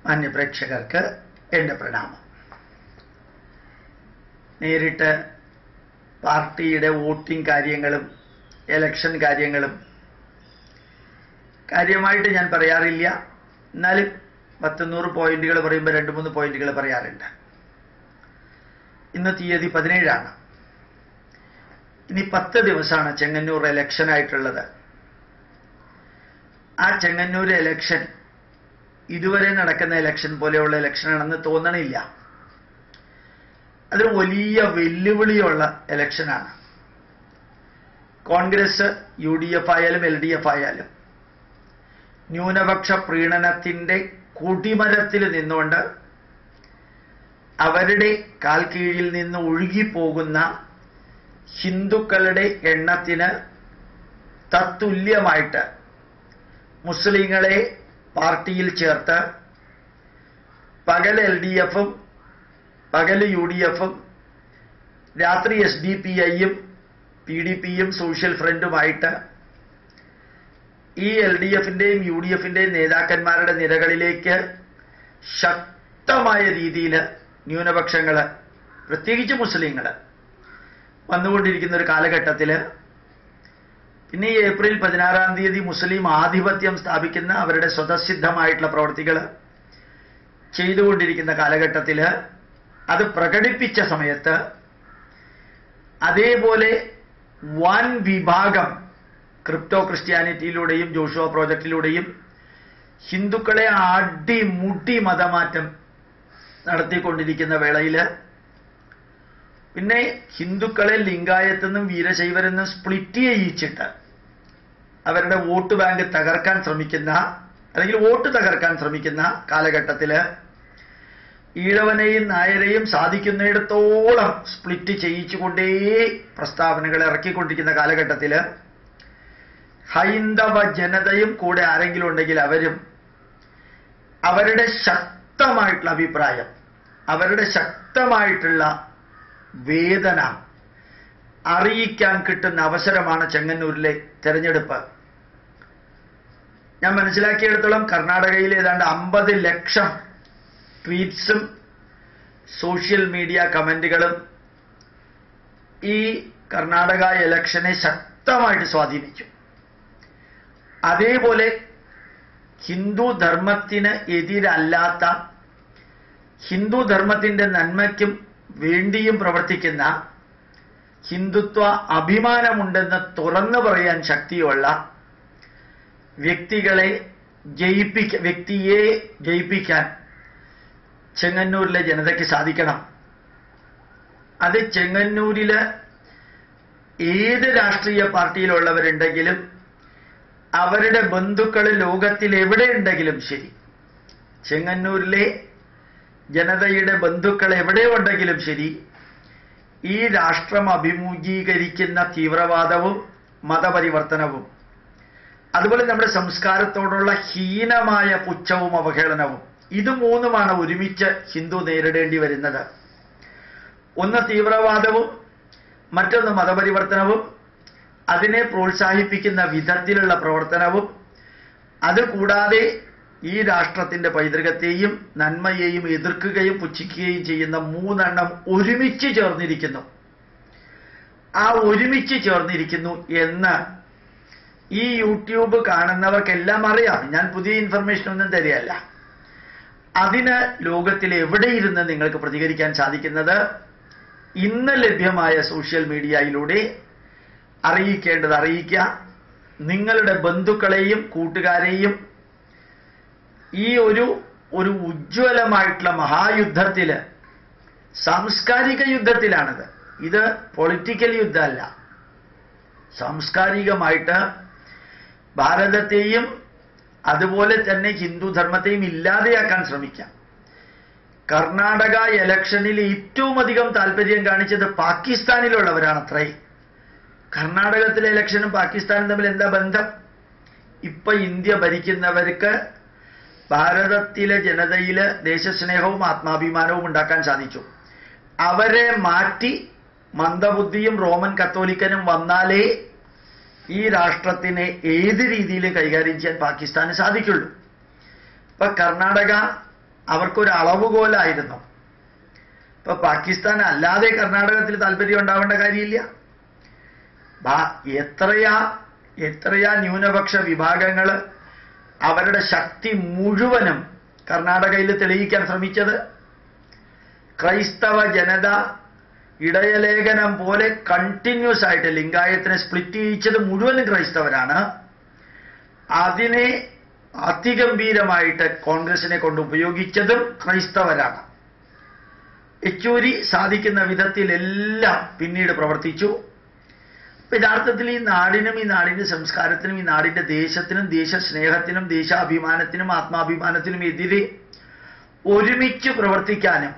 മാന്യപ്രേക്ഷകർക്ക് എൻ്റെ പ്രണാമം നേരിട്ട് പാർട്ടിയുടെ വോട്ടിംഗ് കാര്യങ്ങളും എലക്ഷൻ കാര്യങ്ങളും കാര്യമായിട്ട് ഞാൻ പറയാറില്ല എന്നാലും പത്തുനൂറ് പോയിന്റുകൾ പറയുമ്പോൾ രണ്ട് മൂന്ന് പോയിന്റുകൾ പറയാറുണ്ട് ഇന്ന് തീയതി പതിനേഴാണ് ഇനി പത്ത് ദിവസമാണ് ചെങ്ങന്നൂർ എലക്ഷൻ ആയിട്ടുള്ളത് ആ ചെങ്ങന്നൂർ എലക്ഷൻ ഇതുവരെ നടക്കുന്ന എലക്ഷൻ പോലെയുള്ള ഇലക്ഷനാണെന്ന് തോന്നണില്ല അതൊരു വലിയ വെല്ലുവിളിയുള്ള ഇലക്ഷനാണ് കോൺഗ്രസ് യു ഡി എഫ് ആയാലും എൽ ഡി എഫ് ആയാലും ന്യൂനപക്ഷ പ്രീണനത്തിന്റെ കൊടിമരത്തിൽ നിന്നുകൊണ്ട് അവരുടെ കാൽ കീഴിൽ നിന്ന് ഒഴുകിപ്പോകുന്ന ഹിന്ദുക്കളുടെ എണ്ണത്തിന് തത്തുല്യമായിട്ട് മുസ്ലിങ്ങളെ പാർട്ടിയിൽ ചേർത്ത് പകൽ എൽ ഡി എഫും പകൽ യു ഡി എഫും രാത്രി എസ് ഡി പി ഐയും പി ഡി പിയും സോഷ്യൽ ഫ്രണ്ടുമായിട്ട് ഈ എൽ ഡി എഫിന്റെയും യു ഡി എഫിന്റെയും നേതാക്കന്മാരുടെ നിരകളിലേക്ക് ശക്തമായ രീതിയിൽ ന്യൂനപക്ഷങ്ങൾ പ്രത്യേകിച്ച് മുസ്ലിങ്ങൾ വന്നുകൊണ്ടിരിക്കുന്ന ഒരു കാലഘട്ടത്തിൽ പിന്നെ ഈ ഏപ്രിൽ പതിനാറാം തീയതി മുസ്ലിം ആധിപത്യം സ്ഥാപിക്കുന്ന അവരുടെ സ്വതസിദ്ധമായിട്ടുള്ള പ്രവർത്തികൾ ചെയ്തുകൊണ്ടിരിക്കുന്ന കാലഘട്ടത്തിൽ അത് പ്രകടിപ്പിച്ച സമയത്ത് അതേപോലെ വൻ വിഭാഗം ക്രിപ്റ്റോ ക്രിസ്ത്യാനിറ്റിയിലൂടെയും ജോഷുവ പ്രോജക്റ്റിലൂടെയും ഹിന്ദുക്കളെ അടിമുടി മതമാറ്റം നടത്തിക്കൊണ്ടിരിക്കുന്ന വേളയിൽ പിന്നെ ഹിന്ദുക്കളെ ലിംഗായത്തെന്നും വീരശൈവരെന്നും സ്പ്ലിറ്റ് ചെയ്യിച്ചിട്ട് അവരുടെ വോട്ട് ബാങ്ക് തകർക്കാൻ ശ്രമിക്കുന്ന അല്ലെങ്കിൽ വോട്ട് തകർക്കാൻ ശ്രമിക്കുന്ന കാലഘട്ടത്തിൽ ഈഴവനെയും നായരെയും സാധിക്കുന്നിടത്തോളം സ്പ്ലിറ്റ് ചെയ്യിച്ചുകൊണ്ടേ പ്രസ്താവനകൾ ഇറക്കിക്കൊണ്ടിരിക്കുന്ന കാലഘട്ടത്തിൽ ഹൈന്ദവ ജനതയും കൂടെ ആരെങ്കിലും ഉണ്ടെങ്കിൽ അവരും അവരുടെ ശക്തമായിട്ടുള്ള അഭിപ്രായം അവരുടെ ശക്തമായിട്ടുള്ള വേദന അറിയിക്കാൻ കിട്ടുന്ന അവസരമാണ് ചെങ്ങന്നൂരിലെ തെരഞ്ഞെടുപ്പ് ഞാൻ മനസ്സിലാക്കിയിടത്തോളം കർണാടകയിൽ ഏതാണ്ട് അമ്പത് ലക്ഷം ട്വീറ്റ്സും സോഷ്യൽ മീഡിയ കമന്റുകളും ഈ കർണാടക ഇലക്ഷനെ ശക്തമായിട്ട് സ്വാധീനിച്ചു അതേപോലെ ഹിന്ദു ധർമ്മത്തിന് എതിരല്ലാത്ത ഹിന്ദു ധർമ്മത്തിന്റെ നന്മയ്ക്കും വേണ്ടിയും പ്രവർത്തിക്കുന്ന ഹിന്ദുത്വ അഭിമാനമുണ്ടെന്ന് തുറന്നു പറയാൻ ശക്തിയുള്ള വ്യക്തികളെ ജയിപ്പിക്ക വ്യക്തിയെ ജയിപ്പിക്കാൻ ചെങ്ങന്നൂരിലെ ജനതയ്ക്ക് സാധിക്കണം അത് ചെങ്ങന്നൂരില് ഏത് രാഷ്ട്രീയ പാർട്ടിയിലുള്ളവരുണ്ടെങ്കിലും അവരുടെ ബന്ധുക്കൾ ലോകത്തിൽ എവിടെയുണ്ടെങ്കിലും ശരി ചെങ്ങന്നൂരിലെ ജനതയുടെ ബന്ധുക്കൾ എവിടെ ഉണ്ടെങ്കിലും ശരി ഈ രാഷ്ട്രം അഭിമുഖീകരിക്കുന്ന തീവ്രവാദവും മതപരിവർത്തനവും അതുപോലെ നമ്മുടെ സംസ്കാരത്തോടുള്ള ഹീനമായ പുച്ഛവും അവഹേളനവും ഇത് മൂന്നുമാണ് ഒരുമിച്ച് ഹിന്ദു നേരിടേണ്ടി വരുന്നത് ഒന്ന് തീവ്രവാദവും മറ്റൊന്ന് മതപരിവർത്തനവും അതിനെ പ്രോത്സാഹിപ്പിക്കുന്ന വിധത്തിലുള്ള പ്രവർത്തനവും അതുകൂടാതെ ഈ രാഷ്ട്രത്തിന്റെ പൈതൃകത്തെയും നന്മയെയും എതിർക്കുകയും പുച്ഛിക്കുകയും ചെയ്യുന്ന മൂന്നെണ്ണം ഒരുമിച്ച് ചേർന്നിരിക്കുന്നു ആ ഒരുമിച്ച് ചേർന്നിരിക്കുന്നു എന്ന് ഈ യൂട്യൂബ് കാണുന്നവർക്കെല്ലാം അറിയാം ഞാൻ പുതിയ ഇൻഫർമേഷൻ ഒന്നും തരികയല്ല അതിന് ലോകത്തിൽ എവിടെയിരുന്ന് നിങ്ങൾക്ക് പ്രതികരിക്കാൻ സാധിക്കുന്നത് ഇന്ന് ലഭ്യമായ സോഷ്യൽ മീഡിയയിലൂടെ അറിയിക്കേണ്ടത് അറിയിക്കുക നിങ്ങളുടെ ബന്ധുക്കളെയും കൂട്ടുകാരെയും ഈ ഒരു ഒരു ഉജ്ജ്വലമായിട്ടുള്ള മഹായുദ്ധത്തില് സാംസ്കാരിക യുദ്ധത്തിലാണിത് ഇത് പൊളിറ്റിക്കൽ യുദ്ധമല്ല സാംസ്കാരികമായിട്ട് ഭാരതത്തെയും അതുപോലെ തന്നെ ഹിന്ദു ധർമ്മത്തെയും ഇല്ലാതെയാക്കാൻ ശ്രമിക്കാം കർണാടക ഇലക്ഷനിൽ ഏറ്റവും അധികം താല്പര്യം കാണിച്ചത് പാകിസ്ഥാനിലുള്ളവരാണത്രേ കർണാടകത്തിലെ ഇലക്ഷനും പാകിസ്ഥാനും തമ്മിൽ എന്താ ബന്ധം ഇപ്പൊ ഇന്ത്യ ഭരിക്കുന്നവർക്ക് ഭാരതത്തിലെ ജനതയില് ദേശസ്നേഹവും ആത്മാഭിമാനവും ഉണ്ടാക്കാൻ സാധിച്ചു അവരെ മാറ്റി മന്ദബുദ്ധിയും റോമൻ കത്തോലിക്കനും വന്നാലേ ഈ രാഷ്ട്രത്തിനെ ഏത് രീതിയിലും കൈകാര്യം ചെയ്യാൻ പാകിസ്ഥാന് സാധിക്കുള്ളൂ ഇപ്പൊ കർണാടക അവർക്കൊരു അളവുകോലായിരുന്നു ഇപ്പൊ പാകിസ്ഥാൻ അല്ലാതെ കർണാടകത്തിൽ താല്പര്യം ഉണ്ടാവേണ്ട കാര്യമില്ല ബാ- എത്രയാ എത്രയാ ന്യൂനപക്ഷ വിഭാഗങ്ങൾ അവരുടെ ശക്തി മുഴുവനും കർണാടകയിൽ തെളിയിക്കാൻ ശ്രമിച്ചത് ക്രൈസ്തവ ജനത ഇടയലേഖനം പോലെ കണ്ടിന്യൂസ് ആയിട്ട് ലിംഗായത്തിനെ സ്പ്ലിറ്റ് ചെയ്യിച്ചത് മുഴുവനും ക്രൈസ്തവരാണ് അതിനെ അതിഗംഭീരമായിട്ട് കോൺഗ്രസിനെ കൊണ്ട് ഉപയോഗിച്ചതും ക്രൈസ്തവരാണ് യെച്ചൂരി സാധിക്കുന്ന വിധത്തിലെല്ലാം പിന്നീട് പ്രവർത്തിച്ചു അപ്പൊ യഥാർത്ഥത്തിൽ ഈ നാടിനും ഈ നാടിന്റെ സംസ്കാരത്തിനും ഈ നാടിന്റെ ദേശത്തിനും ദേശസ്നേഹത്തിനും ദേശാഭിമാനത്തിനും ആത്മാഭിമാനത്തിനും എതിരെ ഒരുമിച്ച് പ്രവർത്തിക്കാനും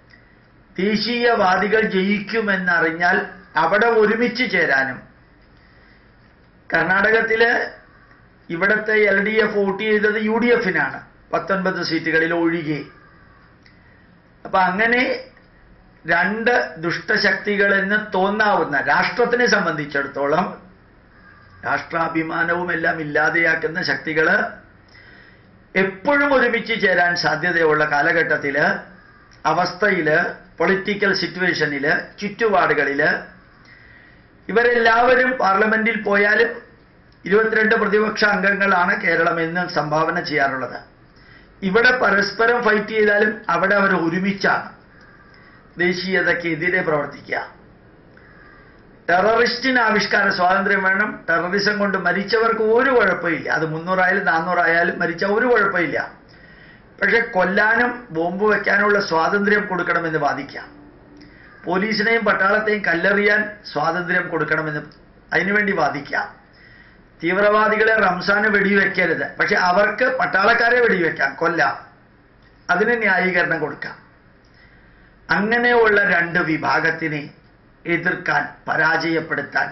ദേശീയവാദികൾ ജയിക്കുമെന്നറിഞ്ഞാൽ അവിടെ ഒരുമിച്ച് ചേരാനും കർണാടകത്തില് ഇവിടുത്തെ എൽ ഡി എഫ് വോട്ട് ചെയ്തത് യു ഡി എഫിനാണ് പത്തൊൻപത് സീറ്റുകളിൽ ഒഴികെ അപ്പൊ അങ്ങനെ രണ്ട് ദുഷ്ടശക്തികളെന്ന് തോന്നാവുന്ന രാഷ്ട്രത്തിനെ സംബന്ധിച്ചിടത്തോളം രാഷ്ട്രാഭിമാനവും എല്ലാം ഇല്ലാതെയാക്കുന്ന ശക്തികള് എപ്പോഴും ഒരുമിച്ച് ചേരാൻ സാധ്യതയുള്ള കാലഘട്ടത്തില് അവസ്ഥയില് പൊളിറ്റിക്കൽ സിറ്റുവേഷനില് ചുറ്റുപാടുകളില് ഇവരെല്ലാവരും പാർലമെന്റിൽ പോയാലും ഇരുപത്തിരണ്ട് പ്രതിപക്ഷ അംഗങ്ങളാണ് കേരളം എന്ന് സംഭാവന ചെയ്യാറുള്ളത് ഇവിടെ പരസ്പരം ഫൈറ്റ് ചെയ്താലും അവിടെ അവർ ഒരുമിച്ചാണ് ദേശീയതയ്ക്കെതിരെ പ്രവർത്തിക്കുക ടെററിസ്റ്റിന് ആവിഷ്കാര സ്വാതന്ത്ര്യം വേണം ടെററിസം കൊണ്ട് മരിച്ചവർക്ക് ഒരു കുഴപ്പമില്ല അത് മുന്നൂറായാലും നാന്നൂറായാലും മരിച്ച ഒരു കുഴപ്പമില്ല പക്ഷെ കൊല്ലാനും ബോംബ് വെക്കാനുള്ള സ്വാതന്ത്ര്യം കൊടുക്കണമെന്ന് വാദിക്കാം പോലീസിനെയും പട്ടാളത്തെയും കല്ലെറിയാൻ സ്വാതന്ത്ര്യം കൊടുക്കണമെന്ന് അതിനുവേണ്ടി വാദിക്കാം തീവ്രവാദികളെ റംസാന് വെടിവെക്കരുത് പക്ഷെ അവർക്ക് പട്ടാളക്കാരെ വെടിവെക്കാം കൊല്ലാം അതിന് ന്യായീകരണം കൊടുക്കാം അങ്ങനെയുള്ള രണ്ട് വിഭാഗത്തിനെ എതിർക്കാൻ പരാജയപ്പെടുത്താൻ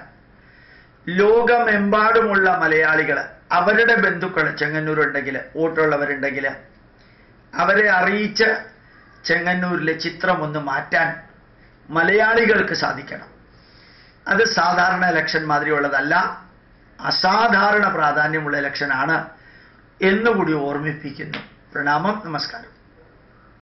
ലോകമെമ്പാടുമുള്ള മലയാളികൾ അവരുടെ ബന്ധുക്കൾ ചെങ്ങന്നൂരുണ്ടെങ്കിൽ വോട്ടുള്ളവരുണ്ടെങ്കിൽ അവരെ അറിയിച്ച് ചെങ്ങന്നൂരിലെ ചിത്രം ഒന്ന് മാറ്റാൻ മലയാളികൾക്ക് സാധിക്കണം അത് സാധാരണ ഇലക്ഷൻ മാതിരിയുള്ളതല്ല അസാധാരണ പ്രാധാന്യമുള്ള ഇലക്ഷനാണ് എന്നുകൂടി ഓർമ്മിപ്പിക്കുന്നു പ്രണാമം നമസ്കാരം